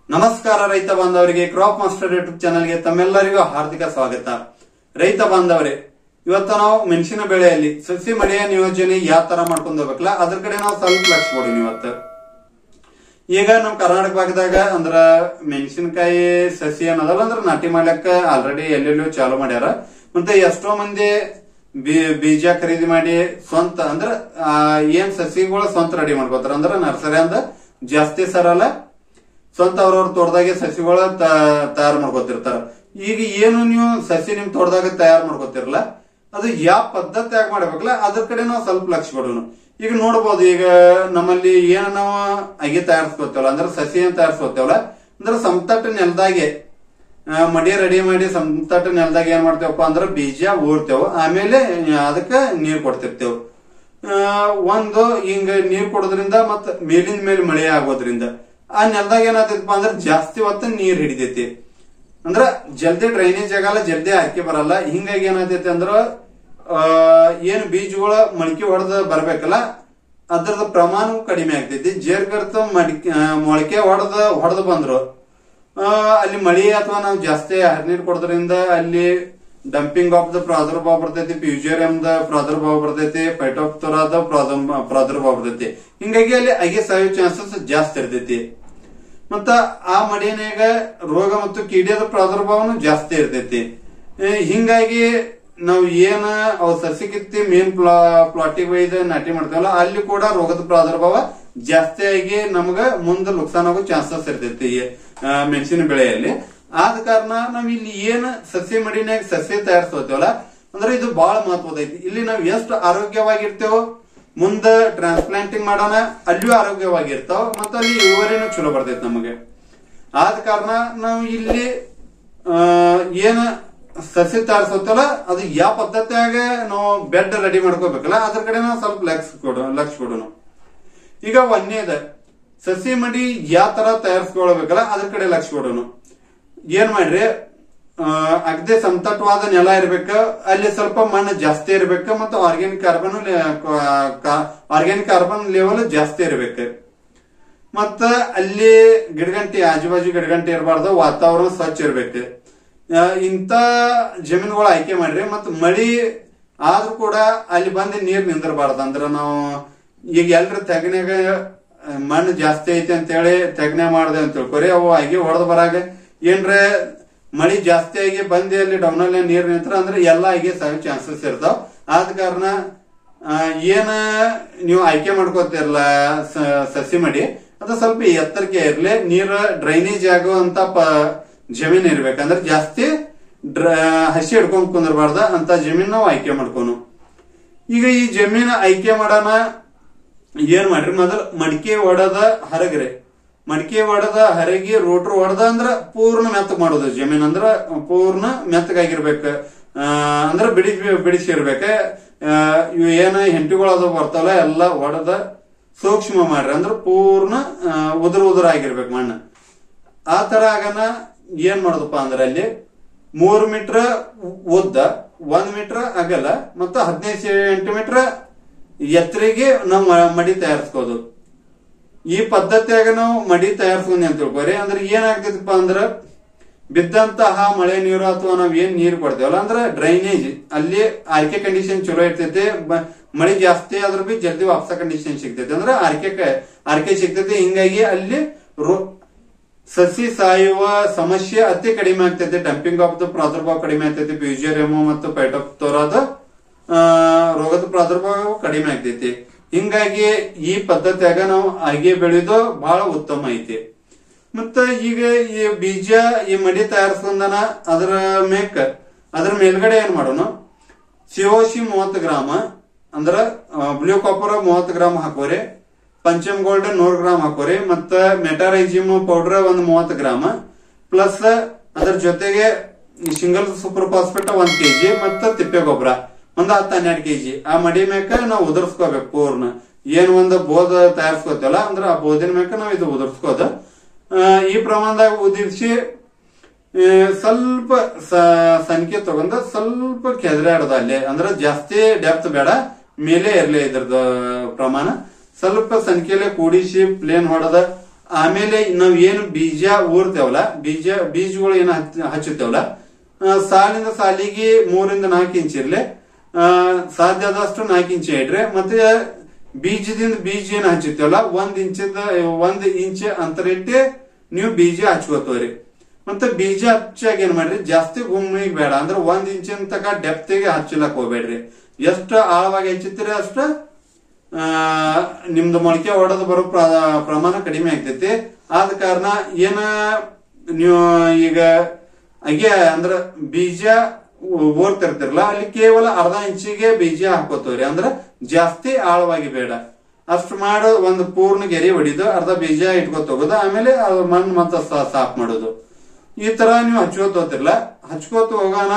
ನಮಸ್ಕಾರ ರೈತ ಬಾಂಧವರಿಗೆ ಕ್ರಾಪ್ ಮಾಸ್ಟರ್ ಯೂಟ್ಯೂಬ್ ಚಾನಲ್ಗೆ ತಮ್ಮೆಲ್ಲರಿಗೂ ಹಾರ್ದಿಕ ಸ್ವಾಗತ ರೈತ ಬಾಂಧವರೇ ಇವತ್ತು ನಾವು ಮೆಣಸಿನ ಬೆಳೆಯಲ್ಲಿ ಸಸಿ ಮಳೆಯ ನಿಯೋಜನೆ ಯಾವ ತರ ಮಾಡ್ಕೊಂಡು ಹೋಗ್ಬೇಕಲ್ಲ ಅದ್ರ ಕಡೆ ನಾವು ಸ್ವಲ್ಪ ಲಕ್ಷ ಕೊಡಿನಿ ಇವತ್ತು ಈಗ ನಮ್ ಕರ್ನಾಟಕ ಭಾಗದಾಗ ಅಂದ್ರ ಮೆಣಸಿನಕಾಯಿ ಸಸಿ ಅನ್ನೋದಲ್ಲ ಅಂದ್ರ ನಾಟಿ ಮಾಡ್ಲಕ್ಕ ಆಲ್ರೆಡಿ ಎಲ್ಲೆಲ್ಲೂ ಚಾಲು ಮಾಡ್ಯಾರ ಮತ್ತೆ ಎಷ್ಟೋ ಮಂದಿ ಬಿ- ಬೀಜ ಖರೀದಿ ಮಾಡಿ ಸ್ವಂತ ಅಂದ್ರ ಆ, ಏನ್ ಸಸಿಗಳು ಸ್ವಂತ ರೆಡಿ ಮಾಡ್ಕೋತಾರ ಅಂದ್ರ ನರ್ಸರಿ ಅಂದ ಜಾಸ್ತಿ ಸರಲ್ಲ ಸ್ವಂತ ಅವ್ರವ್ರ ತೋಟದಾಗೆ ಸಸಿಗಳ ತಯಾರು ಮಾಡ್ಕೋತಿರ್ತಾರ ಈಗ ಏನು ನೀವು ಸಸಿ ನಿಮ್ ತೋಟದಾಗ ತಯಾರು ಮಾಡ್ಕೋತಿರಲ್ಲ ಅದು ಯಾವ ಪದ್ಧತಿಯಾಗಿ ಮಾಡ್ಬೇಕಲ್ಲ ಅದ್ರ ಕಡೆ ನಾವು ಸ್ವಲ್ಪ ಲಕ್ಷ ಕೊಡೋಣ ಈಗ ನೋಡ್ಬೋದು ಈಗ ನಮ್ಮಲ್ಲಿ ಏನ ನಾವು ಅಗಿ ತಯಾರಿಸ್ಕೋತೇವಲ್ಲ ಅಂದ್ರೆ ಸಸಿ ಏನ್ ತಯಾರಿಸ್ಕೋತೇವಲ್ಲ ಅಂದ್ರೆ ಸಮತಟ್ಟು ನೆಲದಾಗೆ ಆ, ಮಡಿ ರೆಡಿ ಮಾಡಿ ಸಮತಟ್ಟು ನೆಲದಾಗ ಏನ್ ಮಾಡ್ತೇವಪ್ಪ ಅಂದ್ರೆ ಬೀಜ ಊರ್ತೇವ ಆಮೇಲೆ ಅದಕ್ಕ ನೀರ್ ಕೊಡ್ತಿರ್ತೇವ್ ಆ, ಒಂದು ಹಿಂಗ ನೀರ್ ಕೊಡೋದ್ರಿಂದ ಮತ್ತ ಮೇಲಿನ ಮೇಲೆ ಮಳೆ ಆಗೋದ್ರಿಂದ ಆ ನೆಲದಾಗ ಏನಾಗ್ತೈತಪ್ಪ ಅಂದ್ರೆ ಜಾಸ್ತಿ ಹೊತ್ತು ನೀರ್ ಹಿಡಿತೈತಿ ಅಂದ್ರ ಜಲ್ದಿ ಡ್ರೈನೇಜ್ ಆಗಲ್ಲ ಜಲ್ದಿ ಹಾಕಿ ಬರಲ್ಲ ಹಿಂಗಾಗಿ ಏನಾಗ್ತೈತಿ ಅಂದ್ರ ಆ, ಏನ್ ಬೀಜಗಳ ಮೊಳಕೆ ಹೊಡೆದ ಬರ್ಬೇಕಲ್ಲ ಅದ್ರದ ಪ್ರಮಾಣವು ಕಡಿಮೆ ಆಗ್ತೈತಿ ಜೇರ್ಗರ್ತ ಮಡಿಕೆ ಆ, ಮೊಳಕೆ ಹೊಡೆದ ಹೊಡೆದು ಬಂದ್ರು ಆ, ಅಲ್ಲಿ ಮಳಿ ಅಥವಾ ನಾವು ಜಾಸ್ತಿ ಹರಿನೀರು ಕೊಡೋದ್ರಿಂದ ಅಲ್ಲಿ ಡಂಪಿಂಗ್ ಆಫ್ ದ ಪ್ರಾದುರ್ಭಾವ ಬರ್ತೈತಿ ಪ್ಯೂಜೇರಿಯಂ ದ ಪ್ರಾದುರ್ಭಾವ ಬರ್ತೈತಿ ಫೈಟೋಪ್ತರಾದ ಪ್ರಾದುರ್ಭಾವ ಪ್ರಾದುರ್ಭಾವ ಬರ್ತೈತಿ ಹಿಂಗಾಗಿ ಅಲ್ಲಿ ಅಗೆ ಸಾಯೋ ಚಾನ್ಸಸ್ ಜಾಸ್ತಿ ಇರ್ತೈತಿ ಮತ್ತ ಆ ಮಡಿನಾಗ ರೋಗ ಮತ್ತು ಕೀಡಿಯದ ಪ್ರಾದುರ್ಭಾವನು ಜಾಸ್ತಿ ಇರ್ತೈತಿ ಏ, ಹಿಂಗಾಗಿ ನಾವು ಏನ ಅವ್ ಸಸಿ ಕಿತ್ತಿ ಮೇನ್ ಪ್ಲಾ ಪ್ಲಾಟಿಗೆ ಒಯ್ದು ನಾಟಿ ಮಾಡ್ತೇವಲ್ಲ ಅಲ್ಲಿ ಕೂಡ ರೋಗದ ಪ್ರಾದುರ್ಭಾವ ಜಾಸ್ತಿ ಆಗಿ ನಮಗ ಮುಂದೆ ನುಕ್ಸಾನ್ ಆಗೋ ಚಾನ್ಸಸ್ ಇರ್ತೈತಿ ಈ, ಆ, ಮೆಣಸಿನ ಬೆಳೆಯಲ್ಲಿ ಆದ ಕಾರಣ ನಾವ್ ಇಲ್ಲಿ ಏನ್ ಸಸಿ ಮಡಿನಾಗ ಸಸಿ ತಯಾರಿಸ್ತೇವಲ್ಲ ಅಂದ್ರೆ ಇದು ಬಹಳ ಮಹತ್ವದೈತಿ ಇಲ್ಲಿ ನಾವ್ ಎಷ್ಟು ಆರೋಗ್ಯವಾಗಿರ್ತೇವೋ ಮುಂದ ಟ್ರಾನ್ಸ್ಪ್ಲಾಂಟಿಂಗ್ ಮಾಡೋಣ ಅಲ್ಲಿಯೂ ಆರೋಗ್ಯವಾಗಿರ್ತಾವ ಮತ್ತ ಅಲ್ಲಿ ಇಳುವರಿನೂ ಚಲೋ ಬರ್ತೈತಿ ನಮಗೆ ಆದ ಕಾರಣ ನಾವು ಇಲ್ಲಿ ಆ, ಏನ ಸಸಿ ತಯಾರಿಸುತ್ತಲ್ಲ ಅದು ಯಾವ ಪದ್ಧತಿಯಾಗ ನಾವು ಬೆಡ್ ರೆಡಿ ಮಾಡ್ಕೋಬೇಕಲ್ಲ ಅದ್ರ ಕಡೆ ನಾವು ಸ್ವಲ್ಪ ಲಕ್ಷ ಕೊಡು ಲಕ್ಷ ಕೊಡೋಣ ಈಗ ಒಂದೇದ ಸಸಿ ಮಡಿ ಯಾವ ತರ ತಯಾರಿಸ್ಕೊಳ್ಬೇಕಲ್ಲ ಅದ್ರ ಕಡೆ ಲಕ್ಷ ಕೊಡೋಣ ಏನ್ ಮಾಡ್ರಿ ಆ, ಅಗದಿ ಸಮತಟ್ವಾದ ನೆಲ ಇರ್ಬೇಕು ಅಲ್ಲಿ ಸ್ವಲ್ಪ ಮಣ್ಣು ಜಾಸ್ತಿ ಇರ್ಬೇಕು ಮತ್ತು organic carbon organic carbon level ಜಾಸ್ತಿ ಇರ್ಬೇಕು ಮತ್ತ ಅಲ್ಲಿ ಗಿಡಗಂಟಿ ಆಜುಬಾಜು ಗಿಡಗಂಟಿ ಇರಬಾರ್ದು ವಾತಾವರಣ ಸ್ವಚ್ಛ ಇರ್ಬೇಕು ಆ, ಇಂಥ ಜಮೀನುಗಳು ಆಯ್ಕೆ ಮಾಡ್ರಿ ಮತ್ತ ಮಳಿ ಆದ್ರೂ ಕೂಡ ಅಲ್ಲಿ ಬಂದು ನೀರ್ ನಿಂದಿರಬಾರ್ದು ಅಂದ್ರ ನಾವು ಈಗ ಎಲ್ರ ತೆಗನ್ಯಾಗ ಆ, ಮಣ್ಣು ಜಾಸ್ತಿ ಐತಿ ಅಂತೇಳಿ ತೆಗನೆ ಮಾಡ್ದೆ ಅಂತ ತಿಳ್ಕೊರಿ ಅವು ಆಗಿ ಹೊಡೆದ್ ಬರಾಗ ಏನ್ರ ಮಳಿ ಜಾಸ್ತಿ ಆಗಿ ಬಂದು ಅಲ್ಲಿ ಡೌನಲ್ಲಿ ನೀರ್ ನಿಂತ್ರ ಅಂದ್ರೆ ಎಲ್ಲ ಆಗಿ ಸಾಯೋ ಚಾನ್ಸಸ್ ಇರ್ತಾವ ಆದ ಕಾರಣ ಆ, ಏನ ನೀವು ಆಯ್ಕೆ ಮಾಡ್ಕೋತಿರಲ್ಲ ಸ- ಸಸಿ ಮಡಿ ಅದು ಸ್ವಲ್ಪ ಎತ್ತರಕ್ಕೆ ಇರ್ಲಿ ನೀರು ಡ್ರೈನೇಜ್ ಆಗುವಂತ ಪ ಜಮೀನ್ ಇರ್ಬೇಕಂದ್ರೆ ಜಾಸ್ತಿ ಡ್ರ ಹಸಿ ಹಿಡ್ಕೊಂಡ್ ಕುಂದಿರಬಾರ್ದ ಅಂತ ಜಮೀನ್ ನಾವು ಆಯ್ಕೆ ಮಾಡ್ಕೊನು ಈಗ ಈ ಜಮೀನ್ ಆಯ್ಕೆ ಮಾಡೋಣ ಏನ್ ಮಾಡ್ರಿ ಮೊದಲು ಮಡಿಕೆ ಒಡದ ಹರಗ್ರಿ ಮಡಿಕೆ ಒಡದ ಹರಗಿ ರೋಟ್ರು ಹೊಡೆದ ಅಂದ್ರ ಪೂರ್ಣ ಮೆತ್ತಗ್ ಮಾಡೋದು ಜಮೀನ್ ಅಂದ್ರ ಪೂರ್ಣ ಮೆತ್ತಗಾಗಿರ್ಬೇಕ ಆ, ಅಂದ್ರ ಬಿಡಿ ಬಿಡಿಸಿ ಇರ್ಬೇಕ ಆ, ಇವು ಏನ ಹೆಂಟಿಗಳು ಅದು ಬರ್ತಾವಲ್ಲ ಎಲ್ಲ ಒಡದ ಸೂಕ್ಷ್ಮ ಮಾಡ್ರಿ ಅಂದ್ರ ಪೂರ್ಣ ಆ, ಉದುರು ಉದುರ ಆಗಿರ್ಬೇಕು ಮಣ್ಣು ಆ ತರ ಆಗನ ಏನ್ ಮಾಡೋದಪ್ಪ ಅಂದ್ರೆ ಅಲ್ಲಿ ಮೂರ್ ಮೀಟರ್ ಉದ್ದ ಒಂದ್ ಮೀಟರ್ ಅಗಲ ಮತ್ತು ಹದಿನೈದು ಸೆಂಟಿಮೀಟರ್ ಎತ್ತರಿಗೆ ನಾವು ಮ- ಮಡಿ ತಯಾರಿಸ್ಕೋದು ಈ ಪದ್ಧತಿಯಾಗ ನಾವು ಮಡಿ ತಯಾರಿಸ್ಕೊಂಡಿ ಅಂತ ತಿಳ್ಕೊರಿ ಅಂದ್ರೆ ಏನಾಗ್ತೈತಪ್ಪ ಅಂದ್ರ ಬಿದ್ದಂತಹ ಮಳೆ ನೀರು ಅಥವಾ ನಾವ್ ಏನ್ ನೀರು ಕೊಡ್ತೇವಲ್ಲ ಅಂದ್ರ ಡ್ರೈನೇಜ್ ಅಲ್ಲಿ ಆರ್ಕೆ ಕಂಡೀಷನ್ ಚಲೋ ಇರ್ತೈತಿ ಬ- ಮಳೆ ಜಾಸ್ತಿ ಆದ್ರೂ ಬಿ ಜಲ್ದಿ ವಾಪಸ ಕಂಡೀಷನ್ ಸಿಗ್ತೈತಿ ಅಂದ್ರೆ ಆರ್ಕೆ ಕ- ಆರ್ಕೆ ಸಿಗ್ತೈತಿ ಹಿಂಗಾಗಿ ಅಲ್ಲಿ ರೋ- ಸಸಿ ಸಾಯುವ ಸಮಸ್ಯೆ ಅತಿ ಕಡಿಮೆ ಆಗ್ತೈತಿ ಡಂಪಿಂಗ್ ಆಫ್ ದ ಪ್ರಾದುರ್ಭಾವ ಕಡಿಮೆ ಆಗ್ತೈತಿ ಪ್ಯೂಜೇರಿಯಮ್ ಮತ್ತು ಪೈಟೋಪ್ತೋರಾದ ಆ, ರೋಗದ ಪ್ರಾದುರ್ಭಾವ ಕಡಿಮೆ ಆಗ್ತೈತಿ ಹಿಂಗಾಗಿ ಈ ಪದ್ಧತಿಯಾಗ ನಾವು ಅಗಿ ಬೆಳೆಯೋದು ಬಹಳ ಉತ್ತಮ ಐತಿ ಮತ್ತ ಈಗ ಈ ಬೀಜ ಈ ಮಡಿ ತಯಾರಿಸ್ಕೊಂಡನ ಅದರ ಮೇಕ್ ಅದ್ರ ಮೇಲ್ಗಡೆ ಏನ್ ಮಾಡೋಣ ಸಿಒಸಿ ಮೂವತ್ತು ಗ್ರಾಮ ಅಂದ್ರ ಬ್ಲೂ ಕಾಪರ್ ಮೂವತ್ತು ಗ್ರಾಮ್ ಹಾಕೋರಿ ಪಂಚಮ್ ಗೋಲ್ಡ್ ನೂರ್ ಗ್ರಾಮ್ ಹಾಕೋರಿ ಮತ್ತ ಮೆಟಾರೈಜಿಮ್ ಪೌಡರ್ ಒಂದ್ ಮೂವತ್ತು ಗ್ರಾಮ್ ಪ್ಲಸ್ ಅದ್ರ ಜೊತೆಗೆ ಸಿಂಗಲ್ ಸೂಪರ್ ಫಾಸ್ಫೇಟ್ ಒಂದ್ ಕೆಜಿ ಮತ್ತ ತಿಪ್ಪೆ ಗೊಬ್ಬರ ಒಂದ್ ಹತ್ತು ಹನ್ನೆರಡು ಕೆಜಿ ಆ ಮಡಿ ಮೇಕ ನಾವು ಉದುರ್ಸ್ಕೋಬೇಕು ಪೂರ್ಣ ಏನ್ ಒಂದು ಬೋಧ ತಯಾರಿಸ್ಕೋತೇವಲ್ಲ ಅಂದ್ರ ಆ ಬೋಧಿನ ಮೇಕ ನಾವ್ ಇದು ಉದುರ್ಸ್ಕೋದ ಆ, ಈ ಪ್ರಮಾಣದಾಗ ಉದಿರ್ಸಿ ಆ, ಸ್ವಲ್ಪ ಸ- ಸಂಖ್ಯೆ ತಗೊಂಡ ಸ್ವಲ್ಪ ಕೆದರಾಡದ ಅಲ್ಲಿ ಅಂದ್ರೆ ಜಾಸ್ತಿ ಡೆಪ್ತ್ ಬೇಡ ಮೇಲೆ ಇರ್ಲಿ ಇದ್ರದ್ದು ಪ್ರಮಾಣ ಸ್ವಲ್ಪ ಸಂಖ್ಯೆಲೆ ಕೂಡಿಸಿ ಪ್ಲೇನ್ ಹೊಡೆದ ಆಮೇಲೆ ನಾವ್ ಏನು ಬೀಜ ಊರ್ತೇವಲ್ಲ ಬೀಜ ಬೀಜಗಳು ಏನು ಹಚ್- ಹಚ್ಚುತ್ತೇವಲ್ಲ ಆ, ಸಾಲಿಂದ ಸಾಲಿಗೆ ಮೂರಿಂದ ನಾಲ್ಕು ಇಂಚ್ ಇರ್ಲಿ ಆ, ಸಾಧ್ಯ ಆದಷ್ಟು ನಾಲ್ಕು ಇಂಚ್ ಇಡ್ರಿ ಮತ್ತೆ ಬೀಜದಿಂದ ಬೀಜ ಏನು ಹಚ್ಚುತ್ತೇವಲ್ಲ ಒಂದ್ ಇಂಚದ ಒಂದ್ ಇಂಚ್ ಅಂತರ ಇಟ್ಟು ನೀವು ಬೀಜ ಹಚ್ಕೋತವ್ರಿ ಮತ್ತೆ ಬೀಜ ಹಚ್ಚಾಗ ಏನ್ ಮಾಡ್ರಿ ಜಾಸ್ತಿ ಗುಮ್ಮಿಗೆ ಬೇಡ ಅಂದ್ರೆ ಒಂದ್ ಇಂಚಿನ ತಕ ಡೆಪ್ತಿಗೆ ಹಚ್ಚಲಕ್ ಹೋಗ್ಬೇಡ್ರಿ ಎಷ್ಟು ಆಳವಾಗಿ ಹಚ್ಚುತ್ತೀರಿ ಅಷ್ಟ ಆ, ನಿಮ್ದು ಮೊಳಕೆ ಹೊಡೆದು ಬರೋ ಪ್ರ- ಪ್ರಮಾಣ ಕಡಿಮೆ ಆಗ್ತೈತಿ ಆದ ಕಾರಣ ಏನ ನೀವು ಈಗ ಹಾಗೆ ಅಂದ್ರ ಬೀಜ ಓರ್ತಿರ್ತಿರಲ್ಲ ಅಲ್ಲಿ ಕೇವಲ ಅರ್ಧ ಇಂಚಿಗೆ ಬೀಜ ಹಾಕೋತವ್ರಿ ಅಂದ್ರ ಜಾಸ್ತಿ ಆಳವಾಗಿ ಬೇಡ ಅಷ್ಟು ಮಾಡೋ ಒಂದು ಪೂರ್ಣ ಗೆರೆ ಹೊಡಿದು ಅರ್ಧ ಬೀಜ ಇಟ್ಕೊತ ಹೋಗೋದು ಆಮೇಲೆ ಅದು ಮಣ್ಣು ಮತ್ತೆ ಸಾ- ಸಾಫ್ ಮಾಡೋದು ಈ ತರ ನೀವು ಹಚ್ಕೋತ ಹೋತಿರ್ಲ ಹಚ್ಕೋತ ಹೋಗೋಣ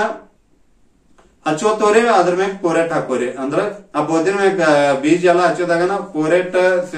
ಹಚ್ಚೋತವ್ರಿ ಅದ್ರ ಮ್ಯಾಗ ಪೋರೆಟ್ ಹಾಕೋರಿ ಅಂದ್ರ ಆ ಬೋದಿನ ಮ್ಯಾಗ ಬೀಜ ಎಲ್ಲ ಹಚ್ಚೋದಾಗನ ಪೋರೆಟ್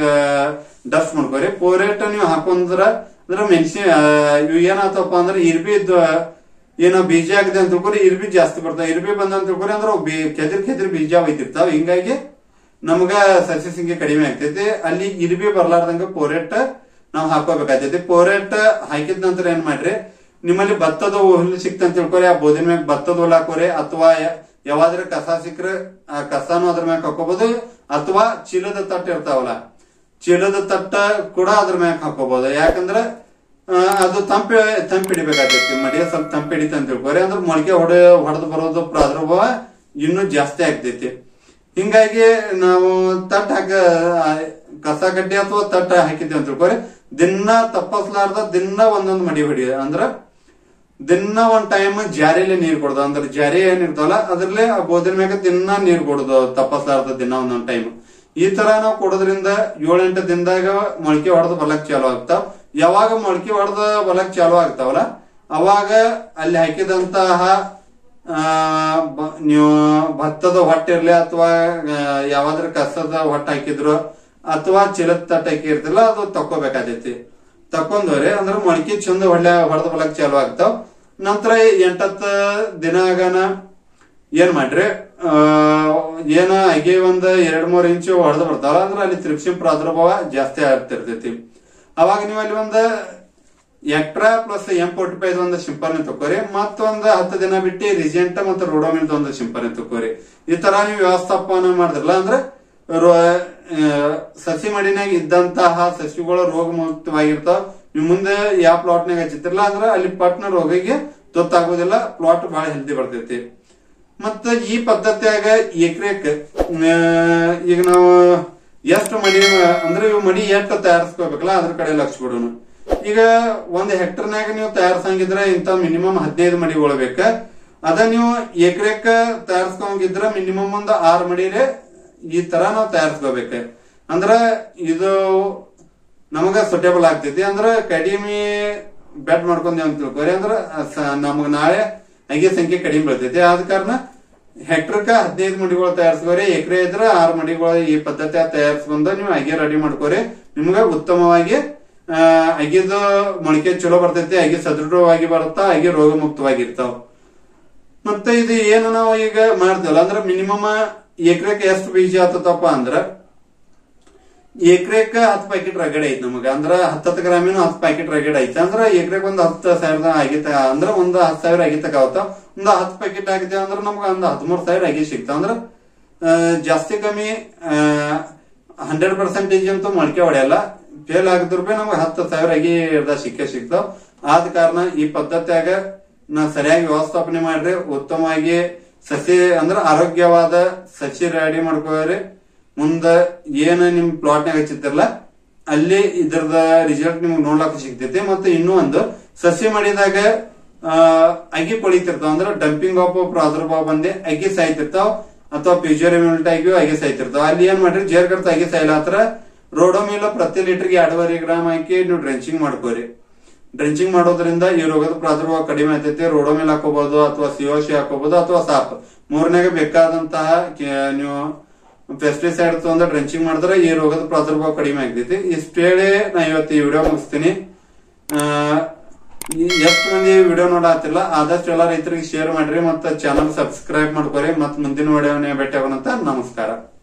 ಡಸ್ಟ್ ಮಾಡ್ಕೋರಿ ಪೋರೆಟ್ ನೀವು ಹಾಕೊಂಡ್ರ ಅಂದ್ರ ಮೆಣಸಿ ಇವು ಏನಾತಪ್ಪ ಅಂದ್ರ ಇರ್ಬಿ ಇದ್ದ ಏನೋ ಬೀಜ ಆಗಿದೆ ಅಂತ ತಿಳ್ಕೊರಿ ಇರ್ಬಿ ಜಾಸ್ತಿ ಬರ್ತಾವ ಇರ್ಬಿ ಬಂದ ಅಂತ ತಿಳ್ಕೊರಿ ಅಂದ್ರ ಅವು ಬೀ- ಕೆದಿರ್ ಕೆದಿರ್ ಬೀಜ ಒಯ್ತಿರ್ತಾವ ಹಿಂಗಾಗಿ ನಮ್ಗ ಸಸ್ಯ ಸಂಖ್ಯೆ ಕಡಿಮೆ ಆಗ್ತೈತಿ ಅಲ್ಲಿ ಇರ್ಬಿ ಬರ್ಲಾರ್ದಂಗ ಪೋರೆಟ್ ನಾವು ಹಾಕೋಬೇಕಾಗ್ತೈತಿ ಪೋರೆಟ್ ಹಾಕಿದ ನಂತರ ಏನ್ ಮಾಡ್ರಿ ನಿಮ್ಮಲ್ಲಿ ಭತ್ತದ ಹುಲ್ಲು ಸಿಕ್ತಂತ ತಿಳ್ಕೊರಿ ಆ ಬೋದಿನ ಮ್ಯಾಗ ಭತ್ತದ ಹುಲ್ಲು ಹಾಕೋರಿ ಅಥವಾ ಯ- ಯಾವಾದ್ರ ಕಸ ಸಿಕ್ಕ್ರೆ ಆ ಕಸನು ಅದ್ರ ಮ್ಯಾಗ ಹಾಕೋಬಹುದು ಅಥವಾ ಚೀಲದ ತಟ್ಟ ಇರ್ತಾವಲ್ಲ ಚೀಲದ ತಟ್ಟ ಕೂಡ ಅದ್ರ ಮ್ಯಾಗ ಹಾಕೋಬಹುದು ಯಾಕಂದ್ರ ಆ, ಅದು ತಂಪ ತಂಪ ಹಿಡಿಬೇಕಾಗ್ತೈತಿ ಮಡಿಯ ಸ್ವಲ್ಪ ತಂಪ ಹಿಡಿತ ಅಂತ ತಿಳ್ಕೊರಿ ಅಂದ್ರೆ ಮೊಳಕೆ ಹೊಡೆ ಹೊಡೆದು ಬರೋದು ಪ್ರಾದುರ್ಭಾವ ಇನ್ನೂ ಜಾಸ್ತಿ ಆಗ್ತೈತಿ ಹಿಂಗಾಗಿ ನಾವು ತಟ್ಟ ಹಾಕ ಆ, ಕಸ ಕಡ್ಡಿ ಅಥವಾ ತಟ್ಟ ಹಾಕಿದ್ವಿ ಅಂತ ತಿಳ್ಕೊರಿ ದಿನ ತಪ್ಪಸ್ಲಾರ್ದ ದಿನ ಒಂದೊಂದು ಮಡಿ ಹೊಡಿ ಅಂದ್ರ ದಿನ ಒಂದ್ ಟೈಮ್ ಜಾರಿಲೆ ನೀರ್ ಕೊಡೋದು ಅಂದ್ರೆ ಜಾರಿ ಏನ್ ಇರ್ತಾವಲ್ಲ ಅದ್ರಲ್ಲೇ ಆ ಬೋದಿನ ಮ್ಯಾಗ ದಿನ ನೀರ್ ಕೊಡೋದು ತಪ್ಪಸ್ಲಾರ್ದ ದಿನ ಒಂದೊಂದ್ ಟೈಮ್ ಈ ತರ ನಾವು ಕೊಡೋದ್ರಿಂದ ಏಳೆಂಟು ದಿನದಾಗ ಮೊಳಕೆ ಹೊಡೆದು ಬಲಕ್ ಚಾಲು ಆಗ್ತಾವ ಯಾವಾಗ ಮೊಳಕೆ ಹೊಡೆದ ಬಲಕ್ ಚಾಲು ಆಗ್ತಾವಲ್ಲ ಅವಾಗ ಅಲ್ಲಿ ಹಾಕಿದಂತಹ ಆ, ಬ- ನೀವು ಭತ್ತದ ಹೊಟ್ಟಿರ್ಲಿ ಅಥವಾ ಯಾವಾದ್ರ ಕಸದ ಹೊಟ್ಟೆ ಹಾಕಿದ್ರು ಅಥವಾ ಚಿಲದ ತಟ್ಟ ಹಾಕಿರ್ತಿಲ್ಲ ಅದು ತಕ್ಕೋಬೇಕಾದೈತಿ ತಕೊಂಡವ್ರಿ ಅಂದ್ರ ಮೊಳಕೆ ಚಂದ ಹೊಳ್ಳೆ ಹೊಡೆದ ಬಲಕ್ ಚಾಲು ಆಗ್ತಾವ ನಂತರ ಎಂಟತ್ತ ದಿನಾಗನ ಏನ್ ಮಾಡ್ರಿ ಆ, ಏನ ಅಗಿ ಒಂದ್ ಎರಡ್ ಮೂರ್ ಇಂಚು ಹೊಡೆದು ಬರ್ತಾವಲ್ಲ ಅಂದ್ರ ಅಲ್ಲಿ ತ್ರಿಪ್ಸಿ ಪ್ರಾದುರ್ಭಾವ ಜಾಸ್ತಿ ಆಗ್ತಿರ್ತೈತಿ ಅವಾಗ ನೀವು ಅಲ್ಲಿ ಒಂದ್ extra plus M forty five ಒಂದು ಸಿಂಪರಣೆ ತಕೋರಿ ಮತ್ತೊಂದು ಹತ್ತು ದಿನ ಬಿಟ್ಟು ರಿಜೆಂಟ್ ಮತ್ತು ರೋಡೋಮಿನ್ ಒಂದು ಸಿಂಪರಣೆ ತಕೋರಿ ಈ ತರ ನೀವು ವ್ಯವಸ್ಥಾಪನ ಮಾಡಿದ್ರಲ್ಲ ಅಂದ್ರೆ ರೋ- ಆ, ಸಸಿ ಮಡಿನಾಗ ಇದ್ದಂತಹ ಸಸಿಗಳು ರೋಗ ಮುಕ್ತವಾಗಿರ್ತಾವ ನೀವು ಮುಂದೆ ಯಾವ ಪ್ಲಾಟ್ನಾಗ ಹಚ್ಚಿತಿರಲ್ಲ ಅಂದ್ರೆ ಅಲ್ಲಿ ಪಟ್ನ ರೋಗಿಗೆ ತೊತ್ತಾಗೋದಿಲ್ಲ ಪ್ಲಾಟ್ ಬಹಳ ಹೆಲ್ದಿ ಬರ್ತೈತಿ ಮತ್ತ ಈ ಪದ್ಧತಿಯಾಗ ಎಕರೆಕ್ ಈಗ ನಾವು ಎಷ್ಟು ಮಡಿ ಅಂದ್ರೆ ಇವು ಮಡಿ ಎಷ್ಟು ತಯಾರಿಸ್ಕೋಬೇಕಲ್ಲ ಅದ್ರ ಕಡೆ ಲಕ್ಷ ಕೊಡೋಣ ಈಗ ಒಂದ್ ಹೆಕ್ಟರ್ನಾಗ ನೀವು ತಯಾರಿಸಂಗಿದ್ರ ಇಂತ ಮಿನಿಮಮ್ ಹದಿನೈದು ಮಡಿಗಳು ಬೇಕ ಅದ ನೀವು ಎಕರೆಕ್ ತಯಾರಿಸ್ಕೊಂಗಿದ್ರ ಮಿನಿಮಮ್ ಒಂದ್ ಆರ್ ಮಡಿರೆ ಈ ತರ ನಾವು ತಯಾರಿಸ್ಕೋಬೇಕ ಅಂದ್ರ ಇದು ನಮಗ ಸುಟೇಬಲ್ ಆಗ್ತೈತಿ ಅಂದ್ರ ಕಡಿಮೆ ಬೆಟ್ ಮಾಡ್ಕೊಂಡೇವ್ ಅಂತ ತಿಳ್ಕೊರಿ ಅಂದ್ರ ಸ- ನಮಗ್ ನಾಳೆ ಅಗಿ ಸಂಖ್ಯೆ ಕಡಿಮೆ ಬೀಳ್ತೈತಿ ಆದ ಕಾರಣ ಹೆಕ್ಟರ್ಕ ಹದಿನೈದು ಮಡಿಗಳು ತಯಾರಿಸ್ಕೋರಿ ಎಕರೆ ಇದ್ರ ಆರು ಮಡಿಗಳು ಈ ಪದ್ಧತಿ ತಯಾರಿಸ್ಕೊಂಡ ನೀವು ಅಗಿ ರೆಡಿ ಮಾಡ್ಕೋರಿ ನಿಮ್ಗ ಉತ್ತಮವಾಗಿ ಆ, ಅಗಿದು ಮೊಳಕೆ ಚಲೋ ಬರ್ತೈತಿ ಅಗಿ ಸದೃಢವಾಗಿ ಬರುತ್ತಾ ಅಗಿ ರೋಗ ಮುಕ್ತವಾಗಿರ್ತಾವ ಮತ್ತೆ ಇದು ಏನು ನಾವು ಈಗ ಮಾಡ್ತೇವಲ್ಲ ಅಂದ್ರೆ ಮಿನಿಮಮ್ ಎಕರೆಕ್ ಎಷ್ಟು ಬೀಜ ಆತತಪ್ಪ ಅಂದ್ರ ಎಕರೆಕ್ ಹತ್ತು ಪ್ಯಾಕೆಟ್ ರಗಡೆ ಐತಿ ನಮಗ ಅಂದ್ರ ಹತ್ತತ್ತು ಗ್ರಾಮಿನ ಹತ್ತು ಪ್ಯಾಕೆಟ್ ರಗಡೆ ಐತಿ ಅಂದ್ರ ಎಕರೆಕ್ ಒಂದ್ ಹತ್ತು ಸಾವಿರದ ಆಗಿತ ಅಂದ್ರ ಒಂದ್ ಹತ್ತು ಸಾವಿರ ಆಗಿತಕ ಅವತ್ತ ಒಂದ್ ಹತ್ತು ಪ್ಯಾಕೆಟ್ ಆಗಿತೆ ಅಂದ್ರ ನಮ್ಗ ಒಂದ್ ಹದಿಮೂರ್ ಸಾವಿರ ಆಗಿ ಸಿಗ್ತಾವ ಅಂದ್ರ ಆ, ಜಾಸ್ತಿ ಕಮ್ಮಿ ಹಂಡ್ರೆಡ್ ಪರ್ಸೆಂಟೇಜ್ ಅಂತೂ ಮೊಳಕೆ ಹೊಡೆಯಲ್ಲ ಫೇಲ್ ಆಗಿದ್ರು ಬಿ ನಮ್ಗೆ ಹತ್ತು ಸಾವಿರ ಆಗಿ ಇರ್ದ ಸಿಕ್ಕೇ ಸಿಗ್ತಾವ ಆದ ಕಾರಣ ಈ ಪದ್ಧತಿಯಾಗ ನಾ ಸರಿಯಾಗಿ ವ್ಯವಸ್ಥಾಪನೆ ಮಾಡ್ರಿ ಉತ್ತಮವಾಗಿ ಸಸಿ ಅಂದ್ರ ಆರೋಗ್ಯವಾದ ಸಸಿ ರೆಡಿ ಮಾಡ್ಕೋರಿ ಮುಂದ ಏನ ನಿಮ್ ಪ್ಲಾಟ್ನಾಗ ಹಚ್ಚಿರ್ತಿರಲ್ಲ ಅಲ್ಲಿ ಇದ್ರದ ರಿಸಲ್ಟ್ ನಿಮ್ಗೆ ನೋಡ್ಲಾಕ ಸಿಗ್ತೈತಿ ಮತ್ತೆ ಇನ್ನೂ ಒಂದು ಸಸಿ ಮಾಡಿದಾಗ ಆ, ಅಗಿ ಕೊಳಿತಿರ್ತಾವ ಅಂದ್ರೆ ಡಂಪಿಂಗ್ ಆಫ್ ಪ್ರಾದುರ್ಭಾವ ಬಂದೆ ಅಗಿ ಸಾಯ್ತಿರ್ತಾವ ಅಥವಾ ಪ್ಯೂಜರಿಮಿಲ್ಟ್ ಆಗಿಯೂ ಅಗಿ ಸಾಯ್ತಿರ್ತಾವ ಅಲ್ಲಿ ಏನ್ ಮಾಡ್ರಿ ಜೇರ್ ಕಡ್ತ ಅಗಿ ಸಾಯ್ಲಾತ್ರ ರೋಡೋಮಿಲ ಪ್ರತಿ ಲೀಟರ್ಗೆ ಎರಡೂವರೆ ಗ್ರಾಮ್ ಹಾಕಿ ನೀವು ಡ್ರೆಂಚಿಂಗ್ ಮಾಡ್ಕೋರಿ ಡ್ರೆಂಚಿಂಗ್ ಮಾಡೋದ್ರಿಂದ ಈ ರೋಗದ ಪ್ರಾದುರ್ಭಾವ ಕಡಿಮೆ ಆಗ್ತೈತಿ ರೋಡೋಮಿಲ್ ಹಾಕೋಬಹುದು ಅಥವಾ ಸಿಒಸಿ ಹಾಕೋಬಹುದು ಅಥವಾ ಸಾಪ್ ಮೂರನೇಗೆ ಬೇಕಾದಂತಹ ಕೆ- ನೀವು ಪೆಸ್ಟಿಸೈಡ್ ತಗೊಂಡು ಡ್ರೆಂಚಿಂಗ್ ಮಾಡಿದ್ರೆ ಈ ರೋಗದ ಪ್ರಾದುರ್ಭಾವ ಕಡಿಮೆ ಆಗ್ತೈತಿ ಇಷ್ಟು ಹೇಳಿ ನಾ ಇವತ್ತು ಈ ವಿಡಿಯೋ ಮುಗಿಸ್ತೀನಿ ಆ, ಈ ಎಷ್ಟು ಮಂದಿ ವಿಡಿಯೋ ನೋಡತ್ತಿಲ್ಲ ಆದಷ್ಟು ಎಲ್ಲ ರೈತರಿಗೆ ಶೇರ್ ಮಾಡ್ರಿ ಮತ್ತೆ ಚಾನಲ್ ಸಬ್ಸ್ಕ್ರೈಬ್ ಮಾಡ್ಕೊರಿ ಮತ್ತೆ ಮುಂದಿನ ವಿಡಿಯೋನೇ ಭೇಟಿ ಆಗೋಣಂತ ನಮಸ್ಕಾರ